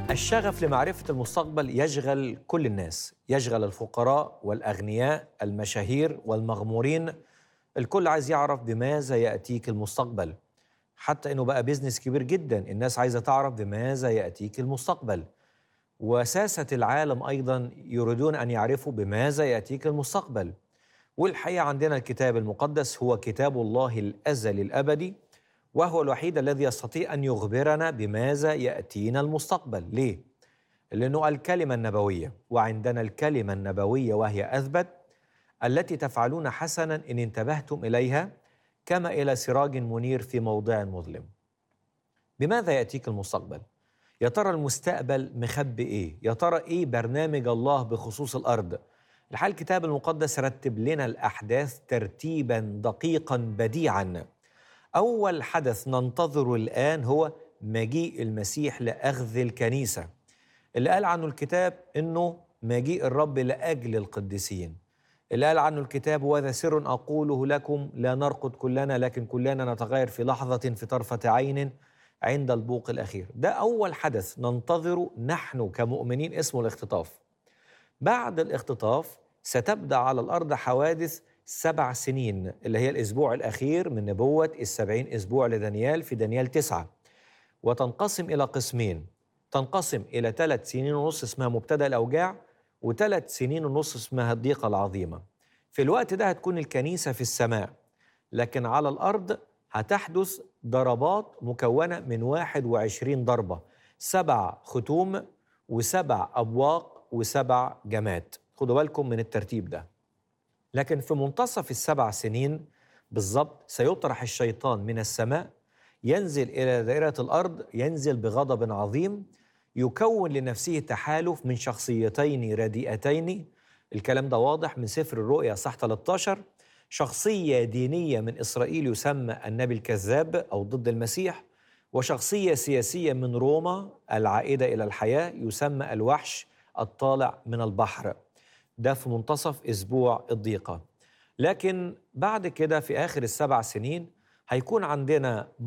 الشغف لمعرفة المستقبل يشغل كل الناس يشغل الفقراء والأغنياء المشاهير والمغمورين الكل عايز يعرف بماذا يأتيك المستقبل حتى إنه بقى بيزنس كبير جدا الناس عايزة تعرف بماذا يأتيك المستقبل وساسة العالم أيضا يريدون أن يعرفوا بماذا يأتيك المستقبل والحقيقة عندنا الكتاب المقدس هو كتاب الله الأزلي الأبدي وهو الوحيد الذي يستطيع أن يخبرنا بماذا يأتينا المستقبل ليه؟ لأنه الكلمة النبوية وعندنا الكلمة النبوية وهي أثبت التي تفعلون حسنا إن انتبهتم إليها كما إلى سراج منير في موضع مظلم بماذا يأتيك المستقبل؟ يا ترى المستقبل مخبي إيه؟ يا ترى إيه برنامج الله بخصوص الأرض؟ الحال الكتاب المقدس رتب لنا الأحداث ترتيبا دقيقا بديعا أول حدث ننتظره الآن هو مجيء المسيح لأخذ الكنيسة اللي قال عنه الكتاب إنه مجيء الرب لأجل القديسين اللي قال عنه الكتاب وهذا سر أقوله لكم لا نرقد كلنا لكن كلنا نتغير في لحظة في طرفة عين عند البوق الأخير ده أول حدث ننتظره نحن كمؤمنين اسمه الاختطاف بعد الاختطاف ستبدأ على الأرض حوادث سبع سنين اللي هي الأسبوع الأخير من نبوة السبعين أسبوع لدانيال في دانيال تسعة وتنقسم إلى قسمين تنقسم إلى ثلاث سنين ونص اسمها مبتدأ الأوجاع وثلاث سنين ونص اسمها الضيقة العظيمة في الوقت ده هتكون الكنيسة في السماء لكن على الأرض هتحدث ضربات مكونة من 21 ضربة سبع ختوم وسبع أبواق وسبع جماد خدوا بالكم من الترتيب ده لكن في منتصف السبع سنين بالضبط سيطرح الشيطان من السماء ينزل إلى دائرة الأرض ينزل بغضب عظيم يكون لنفسه تحالف من شخصيتين رديئتين الكلام ده واضح من سفر الرؤيا صح 13 شخصية دينية من إسرائيل يسمى النبي الكذاب أو ضد المسيح وشخصية سياسية من روما العائدة إلى الحياة يسمى الوحش الطالع من البحر ده في منتصف اسبوع الضيقه لكن بعد كده في اخر السبع سنين هيكون عندنا